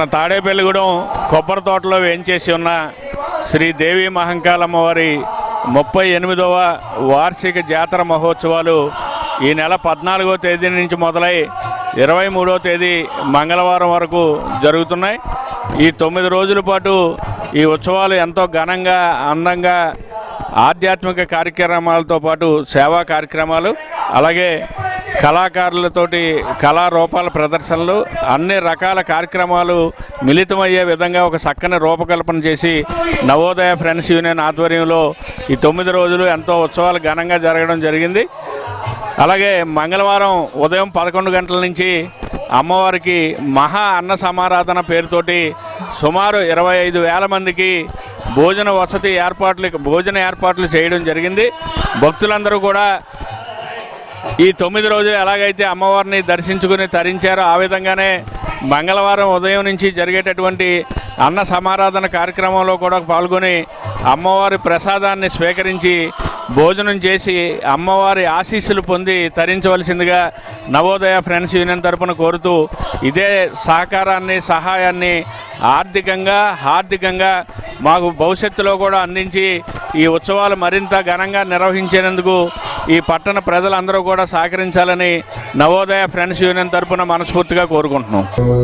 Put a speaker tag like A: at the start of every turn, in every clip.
A: తాడేపల్లిగూడెం కొబ్బరి తోటలో వేయించేసి ఉన్న శ్రీ దేవి మహంకాళమ్మ వారి ముప్పై ఎనిమిదవ వార్షిక జాతర మహోత్సవాలు ఈ నెల పద్నాలుగో తేదీ నుంచి మొదలై ఇరవై మూడో తేదీ మంగళవారం వరకు జరుగుతున్నాయి ఈ తొమ్మిది రోజుల పాటు ఈ ఉత్సవాలు ఎంతో ఘనంగా అందంగా ఆధ్యాత్మిక కార్యక్రమాలతో పాటు సేవా కార్యక్రమాలు అలాగే కళాకారులతోటి కళారూపాల ప్రదర్శనలు అన్ని రకాల కార్యక్రమాలు మిళితమయ్యే విధంగా ఒక చక్కని రూపకల్పన చేసి నవోదయ ఫ్రెండ్స్ యూనియన్ ఆధ్వర్యంలో ఈ తొమ్మిది రోజులు ఎంతో ఉత్సవాలు ఘనంగా జరగడం జరిగింది అలాగే మంగళవారం ఉదయం పదకొండు గంటల నుంచి అమ్మవారికి మహా అన్న సమారాధన పేరుతోటి సుమారు ఇరవై ఐదు వేల మందికి భోజన వసతి ఏర్పాట్లు భోజన ఏర్పాట్లు చేయడం జరిగింది భక్తులందరూ కూడా ఈ తొమ్మిది రోజులు ఎలాగైతే అమ్మవారిని దర్శించుకుని తరించారో ఆ విధంగానే మంగళవారం ఉదయం నుంచి జరిగేటటువంటి అన్న సమారాధన కార్యక్రమంలో కూడా పాల్గొని అమ్మవారి ప్రసాదాన్ని స్వీకరించి భోజనం చేసి అమ్మవారి ఆశీస్సులు పొంది తరించవలసిందిగా నవోదయ ఫ్రెండ్స్ యూనియన్ తరపున కోరుతూ ఇదే సహకారాన్ని సహాయాన్ని ఆర్థికంగా హార్దికంగా మాకు భవిష్యత్తులో కూడా అందించి ఈ ఉత్సవాలు మరింత ఘనంగా నిర్వహించేందుకు ఈ పట్టణ ప్రజలందరూ కూడా సహకరించాలని నవోదయ ఫ్రెండ్స్ యూనియన్ తరపున మనస్ఫూర్తిగా కోరుకుంటున్నాం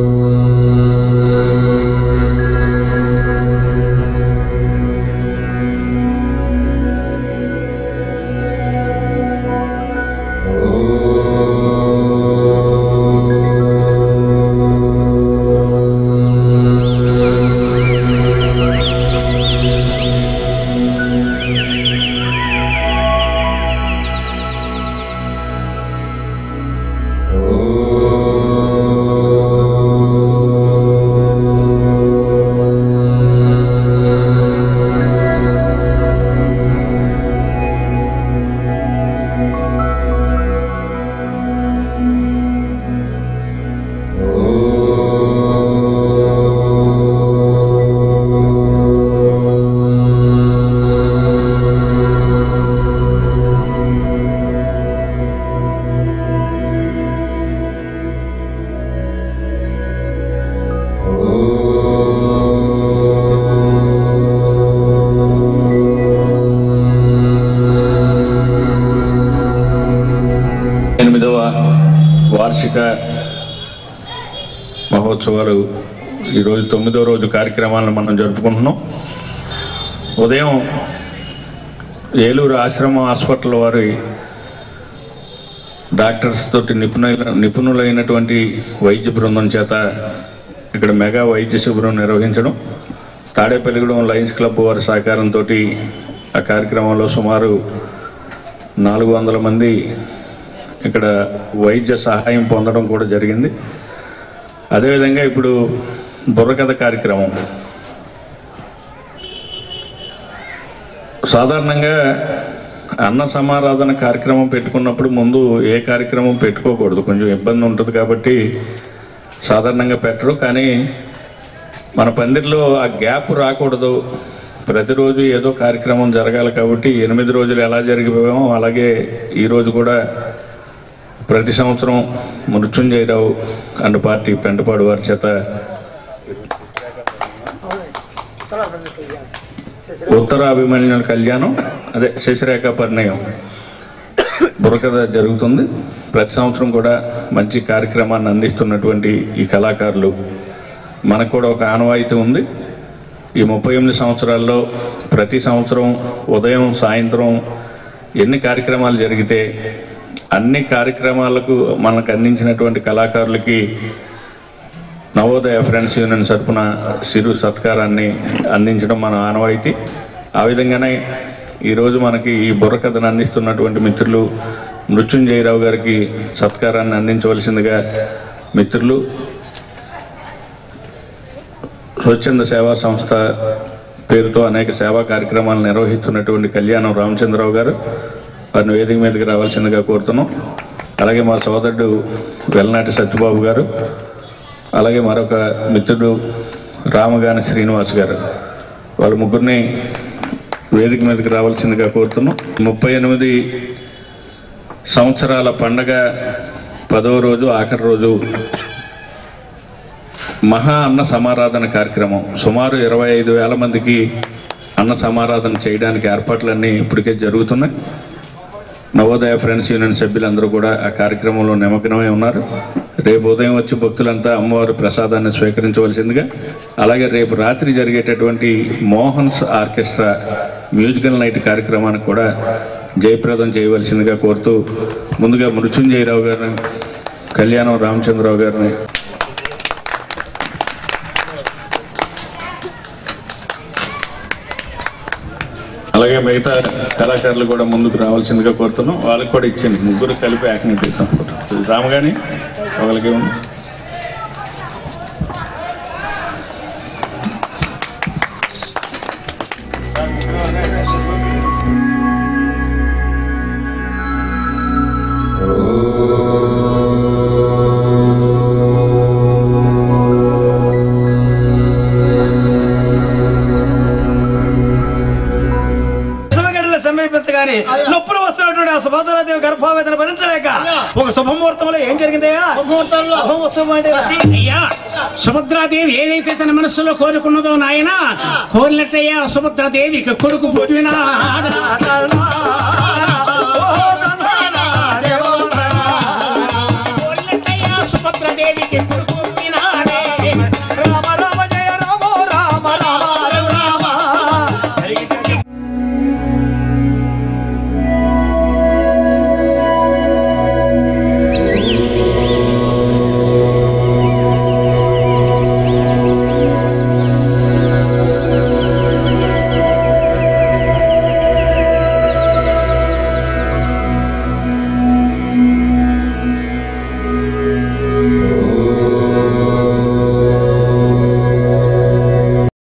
A: ఎనిమిదవ వార్షిక మహోత్సవాలు ఈరోజు తొమ్మిదవ రోజు కార్యక్రమాలను మనం జరుపుకుంటున్నాం ఉదయం ఏలూరు ఆశ్రమ హాస్పిటల్ వారి డాక్టర్స్ తోటి నిపుణుల నిపుణులైనటువంటి వైద్య బృందం చేత ఇక్కడ మెగా వైద్య శిబిరం నిర్వహించడం తాడేపల్లిగూడెం లయన్స్ క్లబ్ వారి సహకారంతో ఆ కార్యక్రమంలో సుమారు నాలుగు వందల మంది ఇక్కడ వైద్య సహాయం పొందడం కూడా జరిగింది అదేవిధంగా ఇప్పుడు బుర్రకథ కార్యక్రమం సాధారణంగా అన్న సమారాధన కార్యక్రమం పెట్టుకున్నప్పుడు ముందు ఏ కార్యక్రమం పెట్టుకోకూడదు కొంచెం ఇబ్బంది ఉంటుంది కాబట్టి సాధారణంగా పెట్టరు కానీ మన పందిరిలో ఆ గ్యాప్ రాకూడదు ప్రతిరోజు ఏదో కార్యక్రమం జరగాలి కాబట్టి ఎనిమిది రోజులు ఎలా జరిగిపోయామో అలాగే ఈరోజు కూడా ప్రతి సంవత్సరం మృత్యుంజయరావు అండ్ పార్టీ పెంటపాడు వారి చేత ఉత్తర అభిమన్యుల కళ్యాణం అదే శశిరేఖ పరిణయం బుర్రకథ జరుగుతుంది ప్రతి సంవత్సరం కూడా మంచి కార్యక్రమాన్ని అందిస్తున్నటువంటి ఈ కళాకారులు మనకు కూడా ఒక ఆనవాయితీ ఉంది ఈ ముప్పై ఎనిమిది సంవత్సరాల్లో ప్రతి సంవత్సరం ఉదయం సాయంత్రం ఎన్ని కార్యక్రమాలు జరిగితే అన్ని కార్యక్రమాలకు మనకు అందించినటువంటి కళాకారులకి నవోదయ ఫ్రెండ్స్ యూనియన్ తరపున సిరు సత్కారాన్ని అందించడం మన ఆనవాయితీ ఆ విధంగానే ఈరోజు మనకి ఈ బుర్రకథను అందిస్తున్నటువంటి మిత్రులు మృత్యుంజయరావు గారికి సత్కారాన్ని అందించవలసిందిగా మిత్రులు స్వచ్ఛంద సేవా సంస్థ పేరుతో అనేక సేవా కార్యక్రమాలు నిర్వహిస్తున్నటువంటి కళ్యాణం రామచంద్రరావు గారు వారిని వేదిక మీదకి రావాల్సిందిగా కోరుతున్నాం అలాగే మా సోదరుడు వెల్లనాటి సత్యబాబు గారు అలాగే మరొక మిత్రుడు రామగాని శ్రీనివాస్ గారు వాళ్ళ ముగ్గురిని వేదిక మీదకి రావాల్సిందిగా కోరుతున్నాం ముప్పై ఎనిమిది సంవత్సరాల పండగ పదవ రోజు ఆఖరి రోజు మహా అన్న సమారాధన కార్యక్రమం సుమారు ఇరవై ఐదు వేల మందికి అన్న సమారాధన చేయడానికి ఏర్పాట్లన్నీ ఇప్పటికే జరుగుతున్నాయి నవోదయ ఫ్రెండ్స్ యూనియన్ సభ్యులందరూ కూడా ఆ కార్యక్రమంలో నిమగ్నమై ఉన్నారు రేపు ఉదయం వచ్చి భక్తులంతా అమ్మవారి ప్రసాదాన్ని స్వీకరించవలసిందిగా అలాగే రేపు రాత్రి జరిగేటటువంటి మోహన్స్ ఆర్కెస్ట్రా మ్యూజికల్ నైట్ కార్యక్రమానికి కూడా జయప్రదం చేయవలసిందిగా కోరుతూ ముందుగా మృత్యుంజయరావు గారిని కళ్యాణం రామచంద్రరావు గారిని అలాగే మిగతా కళాకారులు కూడా ముందుకు రావాల్సిందిగా కోరుతున్నాం వాళ్ళకి కూడా ఇచ్చింది ముగ్గురు కలిపి యాక్టింగ్ చేద్దాం రామగాని ఒకరికి ఉంది
B: శుభగడిలో సమీపించగానే నొప్పులు వస్తున్నటువంటి ఆ సుభద్రాదేవి గర్భావేదన భరించలేక ఒక శుభముహూర్తంలో ఏం జరిగిందయ్యా
C: ముహూర్తంలో
B: శుభముహూర్తం అంటే
C: అయ్యా సుభద్రాదేవి ఏదైతే తన మనస్సులో కోరుకున్నదో నాయన కోరినట్టయ్యా సుభద్రాదేవికి కొడుకు పుట్టినా కోరినట్టయ్యా సుభద్రాదేవికి